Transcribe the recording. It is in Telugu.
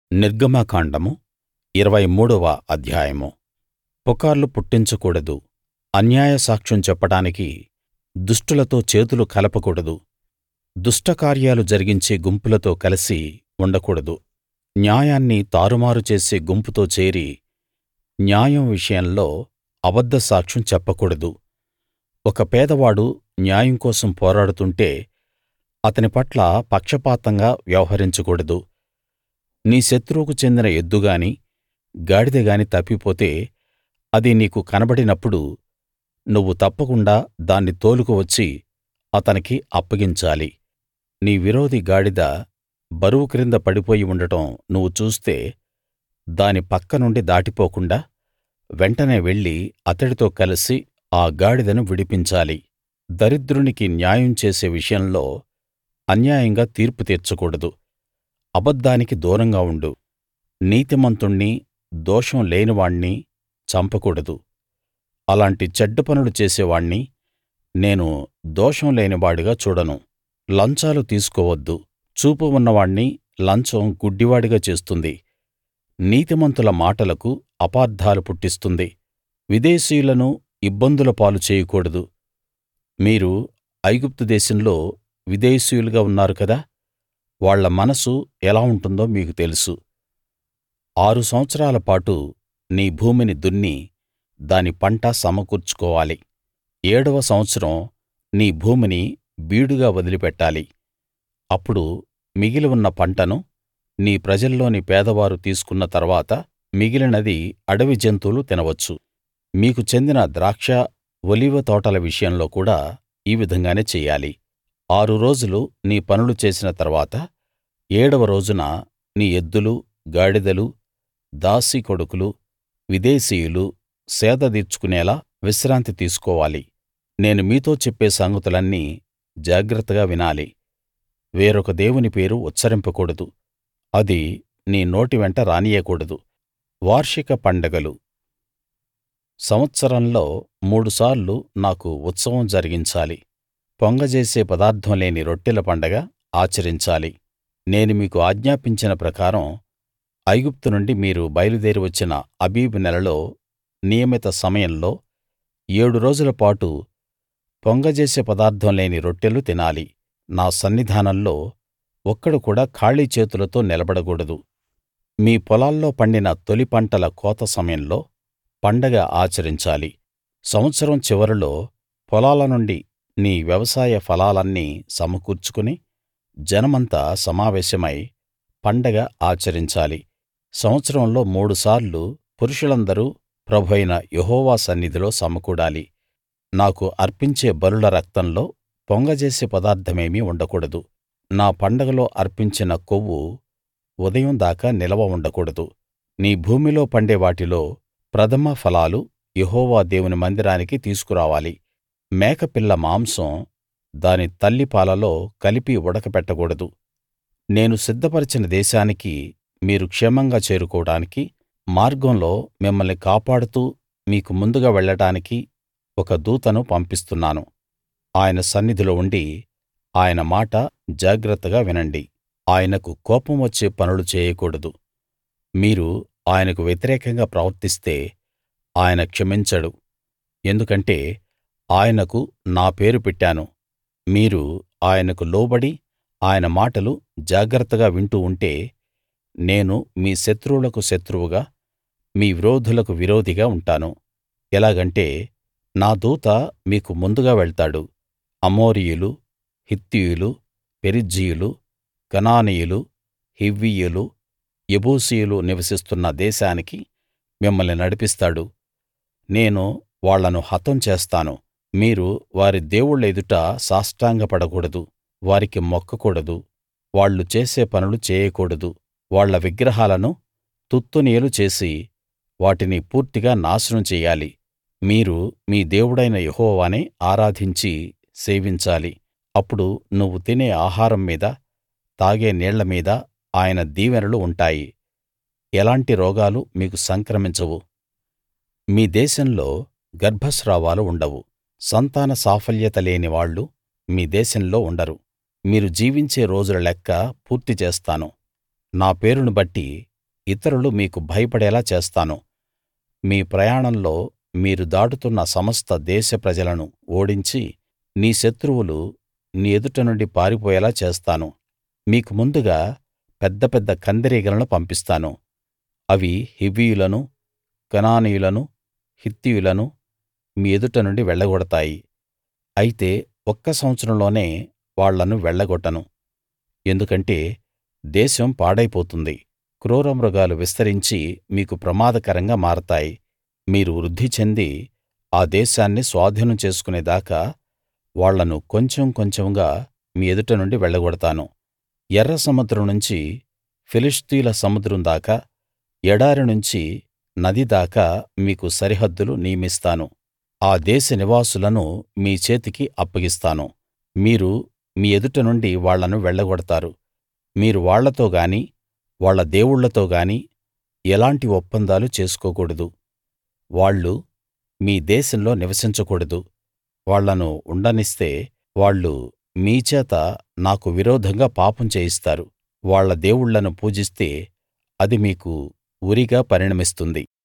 నిర్గమకాండము ఇరవై మూడవ అధ్యాయము పుకార్లు పుట్టించకూడదు అన్యాయ సాక్ష్యం చెప్పడానికి దుష్టులతో చేతులు కలపకూడదు దుష్ట కార్యాలు జరిగించే గుంపులతో కలిసి ఉండకూడదు న్యాయాన్ని తారుమారు చేసే గుంపుతో చేరి న్యాయం విషయంలో అబద్ధ సాక్ష్యం చెప్పకూడదు ఒక పేదవాడు న్యాయం కోసం పోరాడుతుంటే అతని పట్ల పక్షపాతంగా వ్యవహరించకూడదు నీ శత్రువుకు చెందిన ఎద్దు గాని గాడిద గాని తప్పిపోతే అది నీకు కనబడినప్పుడు నువ్వు తప్పకుండా దాన్ని తోలుకు వచ్చి అతనికి అప్పగించాలి నీ విరోధి గాడిద బరువు క్రింద పడిపోయి ఉండడం నువ్వు చూస్తే దాని పక్క నుండి దాటిపోకుండా వెంటనే వెళ్లి అతడితో కలిసి ఆ గాడిదను విడిపించాలి దరిద్రునికి న్యాయం చేసే విషయంలో అన్యాయంగా తీర్పు తీర్చకూడదు అబద్ధానికి దూరంగా ఉండు నీతిమంతుణ్ణి దోషం లేనివాణ్ణి చంపకూడదు అలాంటి చెడ్డ పనులు చేసేవాణ్ణి నేను దోషం లేనివాడిగా చూడను లంచాలు తీసుకోవద్దు చూపు ఉన్నవాణ్ణి లంచం గుడ్డివాడిగా చేస్తుంది నీతిమంతుల మాటలకు అపార్థాలు పుట్టిస్తుంది విదేశీయులను ఇబ్బందుల పాలు చేయకూడదు మీరు ఐగుప్తు దేశంలో విదేశీయులుగా ఉన్నారు కదా వాళ్ళ మనసు ఎలా ఉంటుందో మీకు తెలుసు ఆరు సంవత్సరాల పాటు నీ భూమిని దున్ని దాని పంట సమకూర్చుకోవాలి ఏడవ సంవత్సరం నీ భూమిని బీడుగా వదిలిపెట్టాలి అప్పుడు మిగిలి ఉన్న పంటను నీ ప్రజల్లోని పేదవారు తీసుకున్న తర్వాత మిగిలినది అడవి జంతువులు తినవచ్చు మీకు చెందిన ద్రాక్ష ఒలీవ తోటల విషయంలో కూడా ఈ విధంగానే చెయ్యాలి ఆరు రోజులు నీ పనులు చేసిన తర్వాత ఏడవ రోజున నీ ఎద్దులు గాడిదలు దాసీ కొడుకులు విదేశీయులు సేద దీర్చుకునేలా విశ్రాంతి తీసుకోవాలి నేను మీతో చెప్పే సంగతులన్నీ జాగ్రత్తగా వినాలి వేరొక దేవుని పేరు ఉచ్చరింపకూడదు అది నీ నోటి వెంట రానియ్యకూడదు వార్షిక పండగలు సంవత్సరంలో మూడుసార్లు నాకు ఉత్సవం జరిగించాలి పొంగజేసే పదార్థం లేని రొట్టెల పండగ ఆచరించాలి నేను మీకు ఆజ్ఞాపించిన ప్రకారం ఐగుప్తు నుండి మీరు బయలుదేరి వచ్చిన అబీబు నెలలో నియమిత సమయంలో ఏడు రోజుల పాటు పొంగజేసే పదార్థం లేని రొట్టెలు తినాలి నా సన్నిధానంలో ఒక్కడు కూడా ఖాళీ చేతులతో నిలబడకూడదు మీ పొలాల్లో పండిన తొలి పంటల కోత సమయంలో పండగ ఆచరించాలి సంవత్సరం చివరలో పొలాల నుండి నీ వ్యవసాయ ఫలాలన్నీ సమకూర్చుకుని జనమంతా సమావేశమై పండగ ఆచరించాలి సంవత్సరంలో మూడుసార్లు పురుషులందరూ ప్రభువైన యెహోవా సన్నిధిలో సమకూడాలి నాకు అర్పించే బలుల రక్తంలో పొంగజేసే పదార్థమేమీ ఉండకూడదు నా పండగలో అర్పించిన కొవ్వు ఉదయం దాకా నిలవ ఉండకూడదు నీ భూమిలో పండే వాటిలో ప్రథమ ఫలాలు యెహోవా దేవుని మందిరానికి తీసుకురావాలి మేకపిల్ల మాంసం దాని తల్లి పాలలో కలిపి ఉడకబెట్టకూడదు నేను సిద్ధపరచిన దేశానికి మీరు క్షేమంగా చేరుకోవడానికి మార్గంలో మిమ్మల్ని కాపాడుతూ మీకు ముందుగా వెళ్ళడానికి ఒక దూతను పంపిస్తున్నాను ఆయన సన్నిధిలో ఉండి ఆయన మాట జాగ్రత్తగా వినండి ఆయనకు కోపం వచ్చే పనులు చేయకూడదు మీరు ఆయనకు వ్యతిరేకంగా ప్రవర్తిస్తే ఆయన క్షమించడు ఎందుకంటే ఆయనకు నా పేరు పెట్టాను మీరు ఆయనకు లోబడి ఆయన మాటలు జాగ్రత్తగా వింటూ ఉంటే నేను మీ శత్రువులకు శత్రువుగా మీ విరోధులకు విరోధిగా ఉంటాను ఎలాగంటే నా దూత మీకు ముందుగా వెళ్తాడు అమోరీయులు హిత్తీయులు పెరిజ్జీయులు కనానీయులు హివ్వీయులు యెబూసీయులు నివసిస్తున్న దేశానికి మిమ్మల్ని నడిపిస్తాడు నేను వాళ్ళను హతం చేస్తాను మీరు వారి దేవుళ్ళ ఎదుట సాష్టాంగపడకూడదు వారికి మొక్కకూడదు వాళ్ళు చేసే పనులు చేయకూడదు వాళ్ళ విగ్రహాలను తుత్తునియలు చేసి వాటిని పూర్తిగా నాశనం చెయ్యాలి మీరు మీ దేవుడైన యెహోవానే ఆరాధించి సేవించాలి అప్పుడు నువ్వు తినే ఆహారం మీద తాగే నీళ్ల మీద ఆయన దీవెనలు ఉంటాయి ఎలాంటి రోగాలు మీకు సంక్రమించవు మీ దేశంలో గర్భస్రావాలు ఉండవు సంతాన సాఫల్యత లేని వాళ్ళు మీ దేశంలో ఉండరు మీరు జీవించే రోజుల లెక్క పూర్తి చేస్తాను నా పేరును బట్టి ఇతరులు మీకు భయపడేలా చేస్తాను మీ ప్రయాణంలో మీరు దాటుతున్న సమస్త దేశ ప్రజలను ఓడించి నీ శత్రువులు నీ ఎదుట నుండి పారిపోయేలా చేస్తాను మీకు ముందుగా పెద్ద పెద్ద కందిరీగలను పంపిస్తాను అవి హివ్వీయులను కనానీయులను హిత్తీయులను మీ ఎదుట నుండి వెళ్ళగొడతాయి అయితే ఒక్క సంవత్సరంలోనే వాళ్ళను వెళ్ళగొట్టను ఎందుకంటే దేశం పాడైపోతుంది క్రూరమృగాలు విస్తరించి మీకు ప్రమాదకరంగా మారతాయి మీరు వృద్ధి చెంది ఆ దేశాన్ని స్వాధీనం చేసుకునే దాకా వాళ్ళను కొంచెం కొంచెంగా మీ ఎదుట నుండి వెళ్ళగొడతాను ఎర్ర సముద్రం నుంచి ఫిలిష్తీయుల సముద్రం దాకా ఎడారి నుంచి నది దాకా మీకు సరిహద్దులు నియమిస్తాను ఆ దేశ నివాసులను మీ చేతికి అప్పగిస్తాను మీరు మీ ఎదుట నుండి వాళ్ళను వెళ్ళగొడతారు మీరు వాళ్ళతో గానీ వాళ్ళ దేవుళ్ళతో గానీ ఎలాంటి ఒప్పందాలు చేసుకోకూడదు వాళ్ళు మీ దేశంలో నివసించకూడదు వాళ్ళను ఉండనిస్తే వాళ్ళు మీ చేత నాకు విరోధంగా పాపం చేయిస్తారు వాళ్ళ దేవుళ్ళను పూజిస్తే అది మీకు ఉరిగా పరిణమిస్తుంది